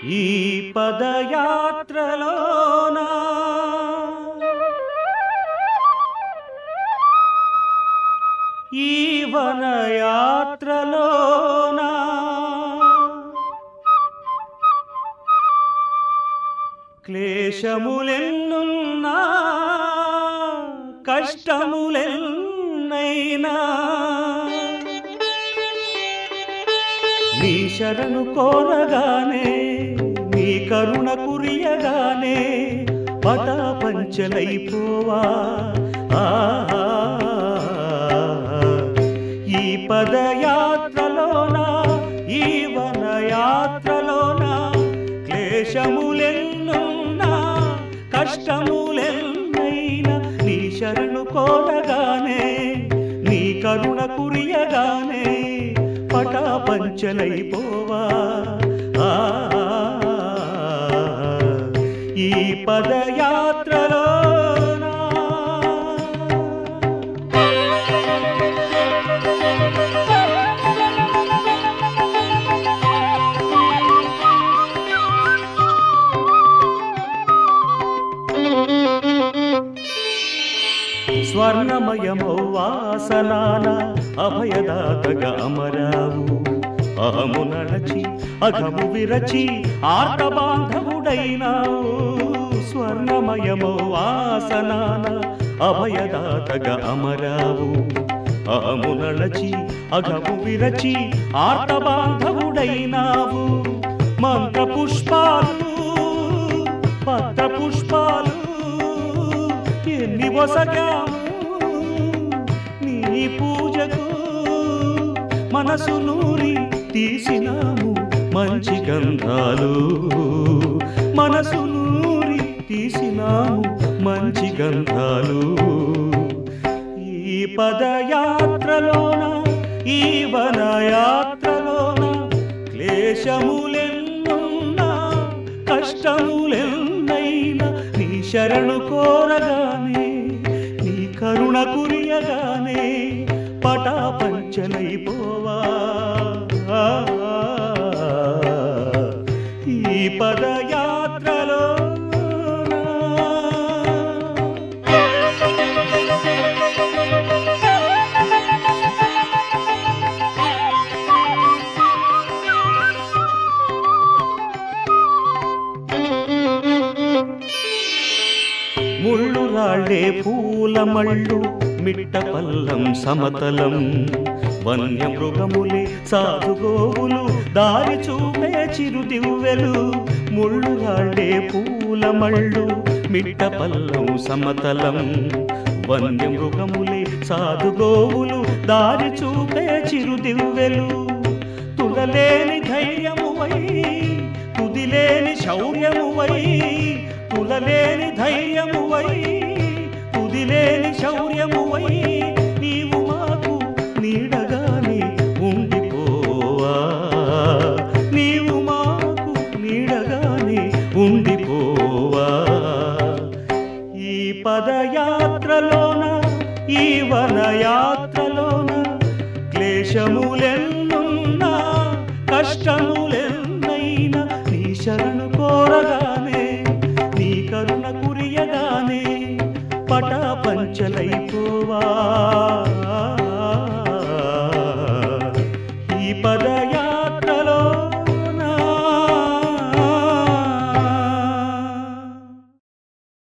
ఈ పదయాత్రలోనా ఈ వనయాత్రలోనా క్లేశములెన్నున్నా కష్టములెన్నైనా నీ శరణు కోరగానే నీ కరుణ కురియగానే పట పంచలైపోవా ఆ, ఈ పదయాత్రలోన ఈ వనయాత్రలోన క్లేశములెన్నున్నా కష్టములెన్నైనా నీ శరణు కోరగానే నీ కరుణ కురియగానే పట పంచలైపోవా ఆ, ఈ పదయాత్రలోనా స్వర్ణమయమౌ వాసనాన అభయదాతగా అమరావు అహము నడచి అఘము విరచి ఆర్త బాంధవుడైనావు స్వర్ణమయమౌ వాసనాన అభయదాతగా అమరావు అహము నడచి అఘము విరచి ఆర్త బాంధవుడైనావు మంత్ర పుష్పాలు పత్ర పుష్పాలు ఎన్ని వసగాము నీ పూజకు మనసు నూరి తీసినాము మంచి గంధాలు మనసు నూరి తీసినాము మంచి గంధాలు ఈ పదయాత్రలోన ఈ వనయాత్రలోన క్లేశములెన్నున్నా కష్టములెన్నైనా నీ శరణు కోరగానే నీ కరుణ కురియగానే పటా పంచలైపోవా ఈ పదయాత్రలో ముళ్ళు రాళ్ళే పూల మళ్ళు మిట్ట పల్లం సమతలం వన్య మృగములే సాధుగోవులు దారి చూపే చిరుదివ్వెలు ముళ్ళు రాళ్ళే పూల మళ్ళు మిట్ట పల్లం సమతలం వన్య మృగములే సాధుగోవులు దారి చూపే చిరుదివ్వెలు తులలేని ధైర్యమువై తుదిలేని శౌర్యమువై తులలేని ధైర్యమువై తుదిలేని శౌర్యమువై నీవు మాకు నీడగానే ఉండిపోవా నీవు మాకు నీడగానే ఉండిపోవా ఈ పదయాత్రలోన ఈ వనయాత్రలోన క్లేశములెన్నున్నా కష్టములెన్నైనా నీ శరణు కోరగానే నీ కరుణ కురియగానే పట పంచలైపోవా ఈ పదయాత్ర